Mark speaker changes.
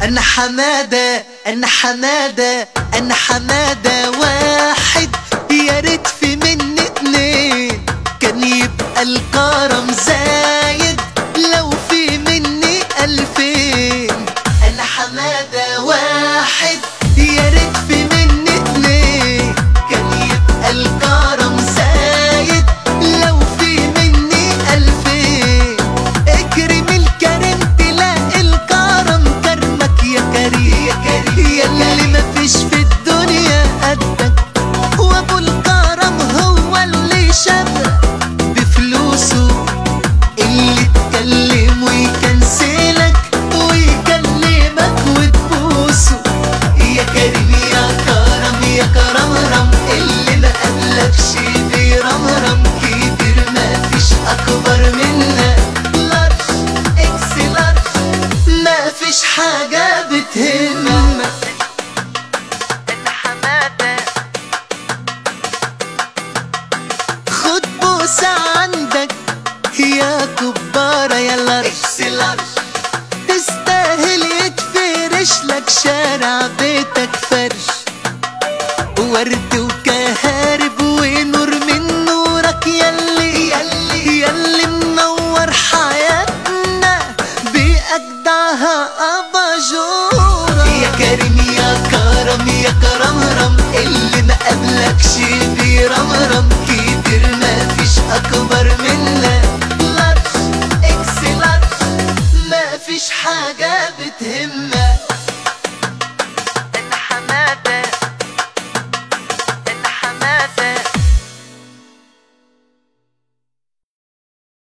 Speaker 1: انا حمادة انا حمادة انا حمادة واحد يا ريت في مني اتنين كان يبقى الكرم زايد لو في مني الفين انا حمادة واحد يا ريت في مني اتنين كان يبقى الكرم زايد لو في مني الفين اكرم الكريم تلاقي الكرم كرمك يا كريم يا كريم يا اللي مفيش في الدنيا قدك وابو الكرم هو اللي شبه بفلوسه اللي اتكلم ويكنسلك ويكلمك وتبوسه يا كريم يا كرم يا كرمرم اللي ما قبلكش بيرمرم كبير ما فيش اكبر منك لارج اكس لارج ما فيش حاجة بتهمك الحمادة خد بوسة عندك يا كبارة يا لارج تستاهل يتفرش لك شارع بيتك فرش ورد وكهارب ونور من نورك يلي يلي يلي منور حياتنا بأجدعها أباجورة يا كريم يا كرم يا كرمرم اللي ما قبلكش بيرمرم كتير ما فيش أكبر